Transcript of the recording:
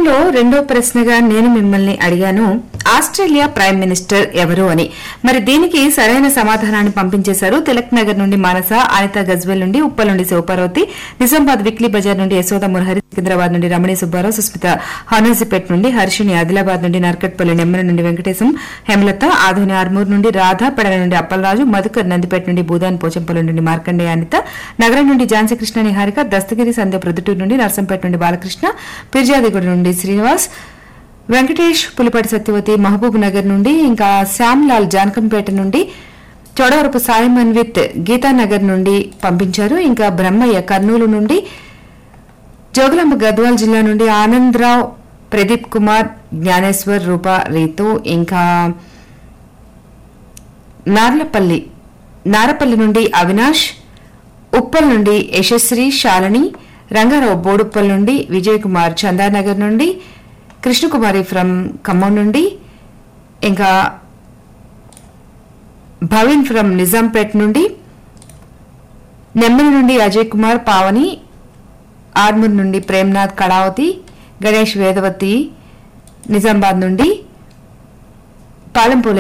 షోలో రెండో ప్రశ్నగా నేను మిమ్మల్ని అడిగాను ఆస్ట్రేలియా ప్రైమ్ మినిస్టర్ ఎవరు అని మరి దీనికి సరైన సమాధానాన్ని పంపించేశారు తిలక్ నగర్ నుండి మానస అనిత గజ్వెల్ నుండి ఉప్పల్ నుండి శివపార్వతి నిజామాబాద్ విక్లీ బజార్ నుండి యశోద మురహరి సికింద్రాబాద్ నుండి రమణి సుబ్బారావు సుస్మిత హానోజిపేట్ నుండి హర్షిని ఆదిలాబాద్ నుండి నర్కట్పల్లి నెమ్మల నుండి వెంకటేశం హేమలత ఆధుని ఆర్మూర్ నుండి రాధ పెడల నుండి అప్పలరాజు మధుకర్ నందిపేట నుండి భూదాన్ పోచంపల్లి నుండి మార్కండేయ అనిత నగరం నుండి ఝాన్సీ కృష్ణ నిహారిక దస్తగిరి సంధ్య ప్రొద్దుటూరు నుండి నర్సంపేట నుండి బాలకృష్ణ పిర్జాదిగూడ నుండి శ్రీనివాస్ వెంకటేష్ పులిపాటి సత్యవతి మహబూబ్ నగర్ నుండి ఇంకా శ్యామ్లాల్ జానకంపేట నుండి చోడవరపు సాయం అన్విత్ గీతానగర్ నుండి పంపించారు ఇంకా బ్రహ్మయ్య కర్నూలు నుండి జోగులాంబ గద్వాల్ జిల్లా నుండి ఆనందరావు ప్రదీప్ కుమార్ జ్ఞానేశ్వర్ రూప రీతు ఇంకా నార్లపల్లి నారపల్లి నుండి అవినాష్ ఉప్పల్ నుండి యశశ్రీ శాలిని రంగారావు బోడుప్పల్ నుండి విజయ్ కుమార్ చందానగర్ నుండి కృష్ణకుమారి ఫ్రమ్ ఖమ్మం నుండి ఇంకా భవిన్ ఫ్రమ్ నిజాంపేట్ నుండి నెమ్మలి నుండి అజయ్ కుమార్ పావని ఆర్మూర్ నుండి ప్రేమ్నాథ్ కళావతి గణేష్ వేదవతి నిజామాబాద్ నుండి పాలెంపూల